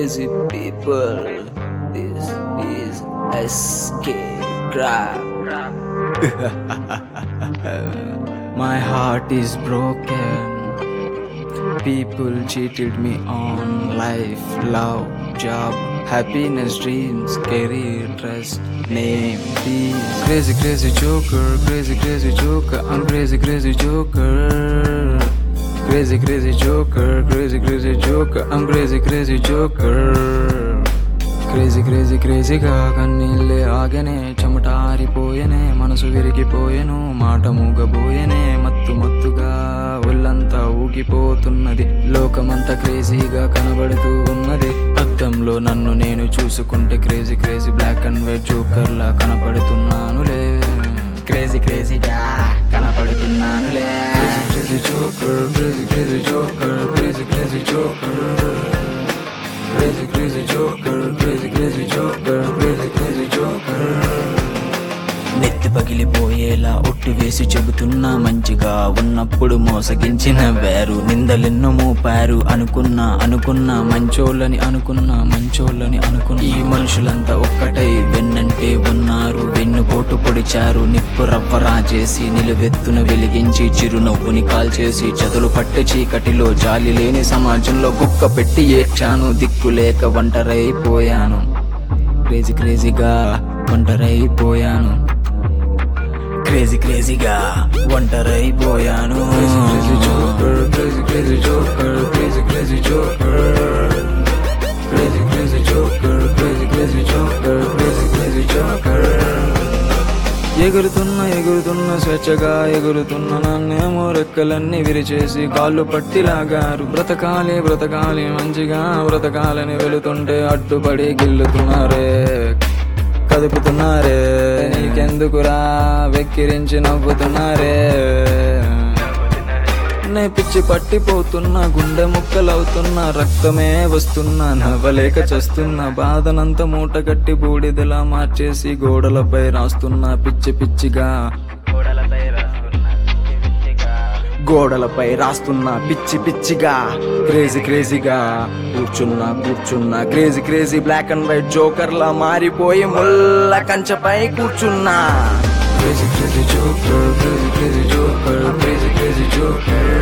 crazy people. This is SK Grab. My heart is broken. People cheated me on life, love, job, happiness, dreams, career, trust, name, peace. Crazy, crazy joker, crazy, crazy joker. I'm crazy, crazy joker. Crazy, crazy joker, crazy, crazy joker. I'm crazy, crazy joker. Crazy crazy క్రేజీగా కన్నీళ్ళే ఆగనే చెమట ఆరిపోయెనే మనసు విరిగిపోయెను మాట మూగబోయెనే మత్తు మత్తుగా ఒళ్ళంతా ఊగిపోతున్నది లోకమంతా క్రేజీగా కనబడుతూ ఉన్నది అద్దంలో నన్ను నేను చూసుకుంటే crazy crazy black and white joker లా కనపడుతున్నానులే క్రేజీ క్రేజీగా కనపడుతున్నానులే crazy joker crazy crazy joker crazy crazy joker Crazy, crazy joker, crazy, crazy joker, crazy, crazy joker. నెత్తి పగిలిపోయేలా ఒట్టు వేసి చెబుతున్నా మంచిగా ఉన్నప్పుడు మోసగించిన వేరు నిందలెన్నో మోపారు అనుకున్నా అనుకున్నా మంచోళ్ళని అనుకున్నా మంచోళ్ళని అనుకున్నా ఈ మనుషులంతా ఒక్కటై వెన్నంటే ఉన్నారు వెన్నుపోటు పొడిచారు నిప్పు రవ్వరా చేసి నిలువెత్తున వెలిగించి చిరునవ్వుని కాల్చేసి చదులు పట్టే చీకటిలో జాలి లేని సమాజంలో కుక్క పెట్టి ఏడ్చాను దిక్కులేక ఒంటరైపోయాను క్రేజీ క్రేజీగా ఒంటరైపోయాను క్రేజీ క్రేజీగా ఒంటరైపోయాను crazy joker crazy crazy joker crazy crazy joker crazy crazy joker crazy crazy joker crazy crazy joker ఎగురుతున్న ఎగురుతున్న స్వేచ్ఛగా ఎగురుతున్న నన్నేమో రెక్కలన్నీ విరిచేసి కాళ్ళు పట్టి లాగారు బ్రతకాలి బ్రతకాలి మంచిగా బ్రతకాలని వెళుతుంటే అడ్డుపడి గిల్లుతున్నారే కదుపుతున్నారే నీకెందుకురా వెక్కిరించి నవ్వుతున్నారే నే పిచ్చి పట్టిపోతున్నా గుండె ముక్కలవుతున్నా రక్తమే వస్తున్నా నవ్వలేక చస్తున్నా బాధనంతా మూట కట్టి బూడిదలా మార్చేసి గోడలపై రాస్తున్నా పిచ్చి పిచ్చిగా గోడలపై రాస్తున్నా పిచ్చి పిచ్చిగా క్రేజీ క్రేజీగా కూర్చున్నా కూర్చున్నా crazy crazy black and white joker లా మారిపోయి ముల్ల కంచపై కూర్చున్నా crazy crazy joker crazy crazy joker crazy crazy joker